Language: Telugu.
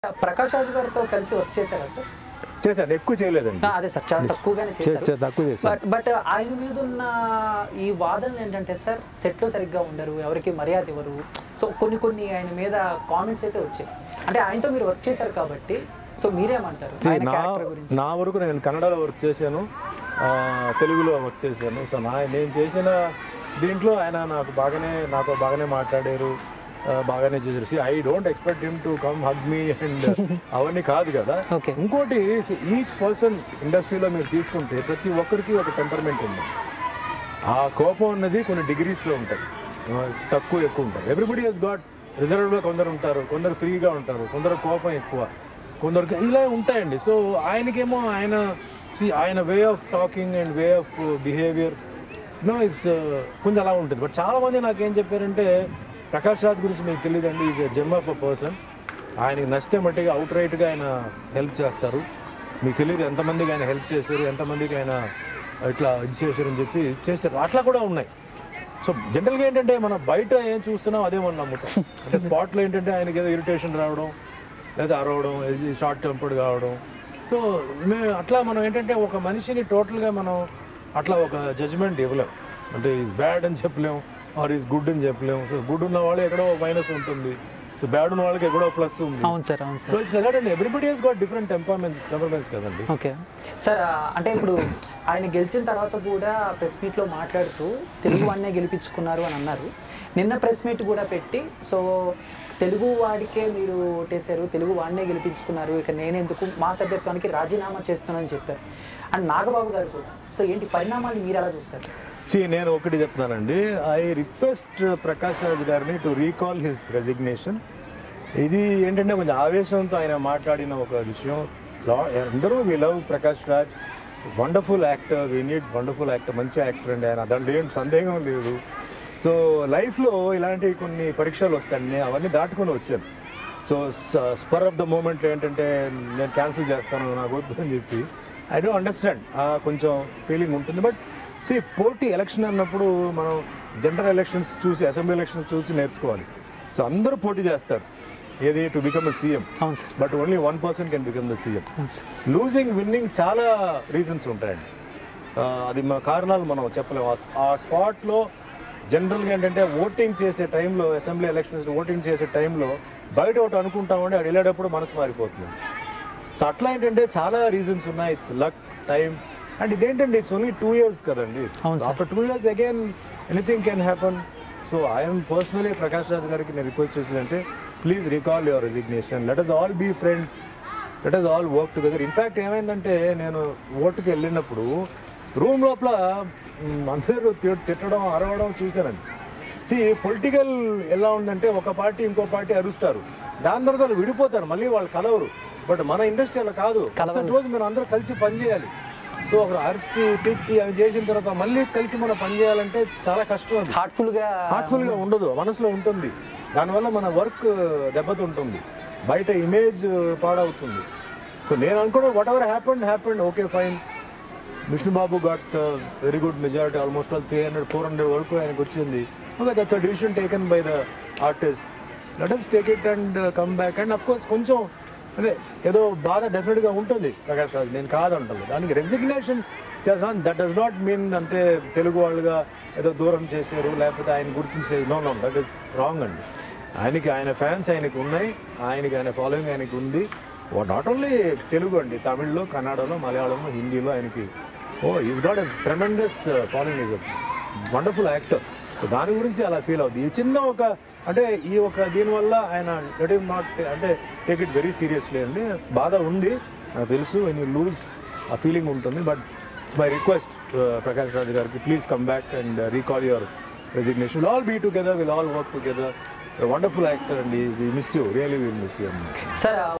ప్రకాష్ రాజ్ గారితో కలిసి వర్క్ చేశారా సార్ చేశాను ఎక్కువ చేయలేదండి ఆ, అదే సార్ చాలా తక్కువగానే చే- చేశారు చే- తక్కువ చేశాను బట్ బట్ ఆయన మీద ఉన్న ఈ వాదనలు ఏంటంటే సార్ సెట్లో సరిగ్గా ఉండరు ఎవరికి మర్యాద ఇవ్వరు సో కొన్ని కొన్ని ఆయన మీద కామెంట్స్ అయితే వచ్చాయి అంటే ఆయనతో మీరు వర్క్ చేశారు కాబట్టి సో మీరేమంటారు See, ఆయన నా character గురించి నా వరకు నేను కన్నడలో వర్క్ చేశాను ఆ, తెలుగులో వర్క్ చేశాను సో నా నేను చేసిన దీంట్లో ఆయన నాకు బాగానే నాతో బాగానే మాట్లాడారు ఆ, బాగానే చేశారు see I don't expect him to come hug me and అవన్నీ కాదు కదా Okay. ఇంకోటి ఈచ్ పర్సన్ ఇండస్ట్రీలో మీరు తీసుకుంటే ప్రతి ఒక్కరికి ఒక టెంపర్మెంట్ ఉంది ఆ కోపం అన్నది కొన్ని డిగ్రీస్లో ఉంటాయి ఆ, తక్కువ ఎక్కువ ఉంటాయి ఎవ్రీబడి హెస్ గాట్ రిజర్వ్లో కొందరు ఉంటారు కొందరు ఫ్రీగా ఉంటారు కొందరు కోపం ఎక్కువ కొందరికి ఇలా ఉంటాయండి సో ఆయనకేమో ఆయన see, ఆయన way of talking and way of behaviour no is కొంచెం అలా ఉంటుంది బట్ చాలామంది నాకేం చెప్పారంటే ప్రకాష్ రాజ్ గురించి మీకు తెలియదండి is a gem of a person ఆయనకి నచ్చితే మట్టిగా అవుట్ రైట్గా ఆయన హెల్ప్ చేస్తారు మీకు తెలియదు ఎంతమందికి ఆయన హెల్ప్ చేశారు ఎంతమందికి ఆయన ఇట్లా ఇది చేశారని చెప్పి చేశారు అట్లా కూడా ఉన్నాయి సో జనరల్గా ఏంటంటే మనం బయట ఏం చూస్తున్నాం అదే మనం నమ్ముతాం అంటే స్పాట్లో ఏంటంటే ఆయనకి ఏదో ఇరిటేషన్ రావడం లేదా అరవడం షార్ట్ టెంపర్డ్ కావడం సో మేము అట్లా మనం ఏంటంటే ఒక మనిషిని టోటల్గా మనం అట్లా ఒక జడ్జ్మెంట్ ఇవ్వలేం అంటే ఈజ్ బ్యాడ్ అని చెప్పలేం ఆర్ ఈజ్ గుడ్ అని చెప్పలేం సో గుడ్ ఉన్న వాళ్ళు ఎక్కడో మైనస్ ఉంటుంది సో బ్యాడ్ ఉన్న వాళ్ళకి ఎక్కడో ప్లస్ ఉంది అవును సార్ అవును sir so it's like and everybody he's got different temperaments temperaments కదండి ఓకే సార్ ఆ, అంటే ఇప్పుడు ఆయన గెలిచిన తర్వాత కూడా ప్రెస్ మీట్లో మాట్లాడుతూ తెలుగు వాడినే గెలిపించుకున్నారు అని అన్నారు నిన్న ప్రెస్ మీట్ కూడా పెట్టి సో తెలుగు వాడికే మీరు ఓటేశారు తెలుగు వాడినే గెలిపించుకున్నారు ఇక నేనెందుకు మా సభ్యత్వానికి రాజీనామా చేస్తున్నానని చెప్పారు అండ్ నాగబాబు గారు కూడా సో ఏంటి పరిణామాలు మీరు ఎలా చూస్తారు సి నేను ఒకటి చెప్తున్నానండి ఐ రిక్వెస్ట్ ప్రకాష్ రాజ్ గారిని టు రీకాల్ హిస్ రెసిగ్నేషన్ ఇది ఏంటంటే కొంచెం ఆవేశంతో ఆయన మాట్లాడిన ఒక విషయం లా అందరూ we love Prakash Raj wonderful actor we need wonderful actor మంచి యాక్టర్ అండి ఆయన దాంట్లో ఏం సందేహం లేదు సో లైఫ్లో ఇలాంటి కొన్ని పరీక్షలు వస్తాయండి నేను అవన్నీ దాటుకొని వచ్చాను so spur of the moment ఏంటంటే నేను క్యాన్సిల్ చేస్తాను నాకు వద్దు అని చెప్పి ఐ డోంట్ అండర్స్టాండ్ కొంచెం ఫీలింగ్ ఉంటుంది బట్ సి పోటీ ఎలక్షన్ అన్నప్పుడు మనం జనరల్ ఎలక్షన్స్ చూసి అసెంబ్లీ ఎలక్షన్స్ చూసి నేర్చుకోవాలి సో అందరూ పోటీ చేస్తారు ఏది టు బికమ్ ద సీఎం అవును sir but only one person can become the CM అవును సార్ లూజింగ్ విన్నింగ్ చాలా రీజన్స్ ఉంటాయండి ఆ, అది మన కారణాలు మనం చెప్పలేము ఆ స్ప- ఆ స్పాట్లో జనరల్గా ఏంటంటే ఓటింగ్ చేసే టైంలో అసెంబ్లీ ఎలక్షన్స్ ఓటింగ్ చేసే టైంలో బయట ఒకటి అనుకుంటామంటే అది వెళ్ళేటప్పుడు మనసు మారిపోతుంది సో అట్లా ఏంటంటే చాలా రీజన్స్ ఉన్నాయి ఇట్స్ లక్ టైం అండ్ ఇదేంటంటే ఇట్స్ ఓన్లీ టూ ఇయర్స్ కదండి అవును sir. After two years again anything can happen so I'm personally Prakash Raj గారికి నేను రిక్వెస్ట్ చేసేదంటే please recall your resignation let us all be friends let us all work together in fact ఏమైందంటే నేను ఓటుకి వెళ్ళినప్పుడు రూమ్ లోపల మ్, అందరూ తి- తిట్టడం అరవడం చూశానండి సి పొలిటికల్ ఎలా ఉందంటే ఒక పార్టీ ఇంకో పార్టీ అరుస్తారు దాని తర్వాత వాళ్ళు విడిపోతారు మళ్ళీ వాళ్ళు కలవరు బట్ మన ఇండస్ట్రీ అలా కాదు ఫస్ట్ రోజు మనం అందరూ కలిసి పనిచేయాలి సో ఒకరు అరిచి తిట్టి అవి చేసిన తర్వాత మళ్ళీ కలిసి మనం పనిచేయాలంటే చాలా కష్టం అది హార్ట్ఫుల్గా హార్ట్ఫుల్గా ఉండదు మనసులో ఉంటుంది దానివల్ల మన వర్క్ దెబ్బతింటుంది బయట ఇమేజ్ పాడవుతుంది సో నేను అనుకోవడం whatever happened happened okay fine Vishnubabu got very good majority almost all three hundred four hundred వరకు ఆయనకు వచ్చింది okay that's a decision taken by the artist let us take it and come back and of course కొంచెం అదే ఏదో బాధ డెఫినెట్గా ఉంటుంది ప్రకాష్ రాజ్ నేను కాదంటాను దానికి రెసిగ్నేషన్ చేస్తాను దట్ డస్ నాట్ మీన్ అంటే తెలుగు వాళ్ళుగా ఏదో దూరం చేశారు లేకపోతే ఆయన గుర్తించలేదు no no that is wrong అండి ఆయనకి ఆయన ఫ్యాన్స్ ఆయనకు ఉన్నాయి ఆయనకి ఆయన ఫాలోయింగ్ ఆయనకి ఉంది నాట్ ఓన్లీ తెలుగు అండి తమిళ్లో కన్నడలో మలయాళంలో హిందీలో ఆయనకి oh is got a tremendous following is wonderful actor so దాని గురించి అలా ఫీల్ అవుతుంది ఈ చిన్న ఒక అంటే ఈ ఒక దీనివల్ల ఆయన లెట్ ఇట్ నాట్ అంటే టేక్ ఇట్ వెరీ సీరియస్లీ అండి బాధ ఉంది నాకు తెలుసు వెన్ యూ లూజ్ ఆ ఫీలింగ్ ఉంటుంది but it's my request Prakash Raj గారికి please come back and recall your resignation will all be together will all work together wonderful actor అండి we miss you really will miss you అండి సార్